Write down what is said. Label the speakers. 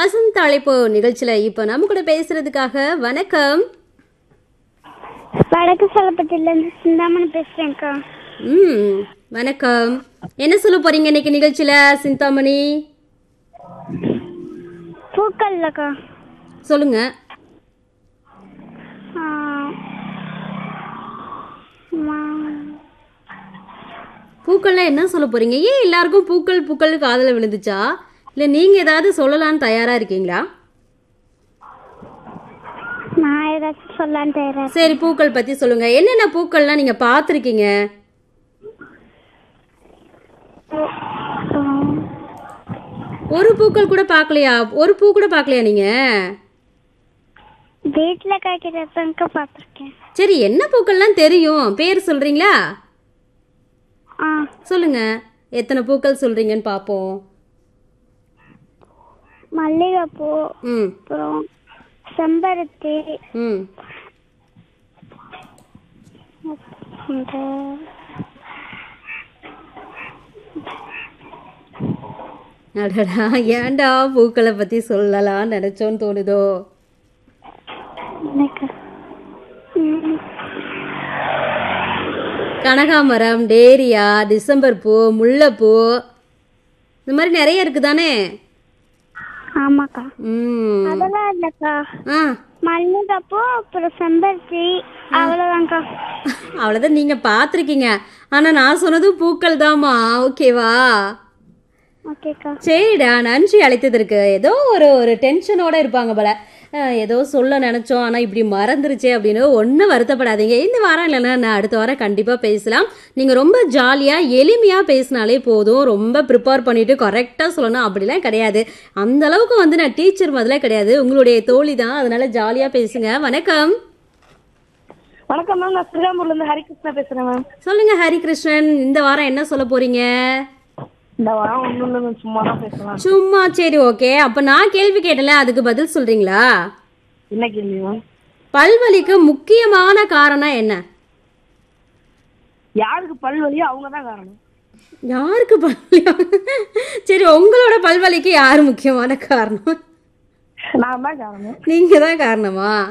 Speaker 1: வசந்த் அழைப்பு நிகழ்ச்சியில இப்ப நம்ம கூட பேசுறதுக்காக வணக்கம்
Speaker 2: வடக்கு சொல்லப்பட்டிலேருந்து சிந்தாமணி பேசுறேன்க்கா
Speaker 1: ம் வணக்கம் என்ன சொல்ல போறீங்க இன்னைக்கு நிகழ்ச்சியில சிந்தாமணி
Speaker 2: பூக்கள்லக்கா
Speaker 1: சொல்லுங்க
Speaker 2: ஆ, மா-
Speaker 1: பூக்கள்லாம் என்ன சொல்ல போறீங்க ஏன் எல்லாருக்கும் பூக்கள் பூக்கள் காதல விழுந்துச்சா இல்ல நீங்க ஏதாவது சொல்லலாம்னு தயாரா இருக்கீங்களா
Speaker 2: நான் ஏதாச்சும் சொல்லான்னு தயாரா
Speaker 1: சரி பூக்கள் பத்தி சொல்லுங்க என்னென்ன பூக்கள்லாம் நீங்க பார்த்துருக்கீங்க ஒரு பூக்கள் கூட பார்க்கலையா ஒரு பூ கூட பார்க்கலையா நீங்க
Speaker 2: வீட்டில் காய்க்கிறதாங்க பார்த்துருக்கேன்
Speaker 1: சரி என்ன பூக்கள்லாம் தெரியும் பேர் சொல்றீங்களா
Speaker 2: ஆ
Speaker 1: சொல்லுங்க எத்தனை பூக்கள் சொல்றீங்கன்னு பார்ப்போம்
Speaker 2: மல்லிகைப்பூ
Speaker 1: ம்
Speaker 2: அப்புறம் செம்பருத்தி
Speaker 1: ம்
Speaker 2: இந்த
Speaker 1: அடடா ஏன்டா பூக்களை பத்தி சொல்லலாம் நினைச்சோன்னு தோணுதோ
Speaker 2: எனக்கு ம்,
Speaker 1: கனகாமரம் டேரியா டிசம்பர் பூ முல்லைப்பூ இந்த மாதிரி நிறைய இருக்குதானே
Speaker 2: ஆமாக்கா
Speaker 1: ம்
Speaker 2: அதெல்லாம் இல்லைக்கா
Speaker 1: ஆ
Speaker 2: மல்லிகைப்பூ அப்புறம் செம்பருத்தி அவ்வளோதான்க்கா
Speaker 1: அவ்வளோதான் நீங்கள் பார்த்துருக்கீங்க ஆனால் நான் சொன்னதும் பூக்கள் தாம்மா ஓகேவா
Speaker 2: ஓகேக்கா
Speaker 1: சரிடா நன்றி அழைத்ததற்கு ஏதோ ஒரு ஒரு டென்ஷனோட இருப்பாங்க போல அஹ், ஏதோ சொல்ல நினச்சோம் ஆனால் இப்படி மறந்துருச்சே அப்படின்னு ஒன்றும் வருத்தப்படாதீங்க இந்த வாரம் இல்லைன்னா நான் அடுத்த வாரம் கண்டிப்பாக பேசலாம் நீங்கள் ரொம்ப ஜாலியாக எளிமையாக பேசினாலே போதும் ரொம்ப ப்ரிப்பேர் பண்ணிட்டு கரெக்டாக சொல்லணும் அப்படிலாம் கிடையாது அந்த அளவுக்கு வந்து நான் டீச்சர் முதல்ல கிடையாது உங்களுடைய தோழி தான் அதனால ஜாலியாக பேசுங்க வணக்கம்
Speaker 3: வணக்கம் மேம் நான் ஸ்ரீராம்பூர்ல இருந்து ஹரிகிருஷ்ணா பேசுறேன் மேம்
Speaker 1: சொல்லுங்க ஹரிகிருஷ்ணன் இந்த வாரம் என்ன சொல்ல போறீங்க
Speaker 3: இந்த வாரம் ஒன்றும் இல்லை மேம் சும்மா தான் பேசலாம்
Speaker 1: சும்மா சரி ஓகே அப்ப நான் கேள்வி கேட்டல அதுக்கு பதில் சொல்றீங்களா
Speaker 3: என்ன கேள்வி மேம்
Speaker 1: பல்வலிக்கு முக்கியமான காரணம் என்ன
Speaker 3: யாருக்கு பல் வலியோ அவங்க தான் காரணம்
Speaker 1: யாருக்கு பல்வலி சரி உங்களோட பல்வலிக்கு யாரு முக்கியமான காரணம்
Speaker 3: நான் தான் காரணம்
Speaker 1: நீங்க தான் காரணமா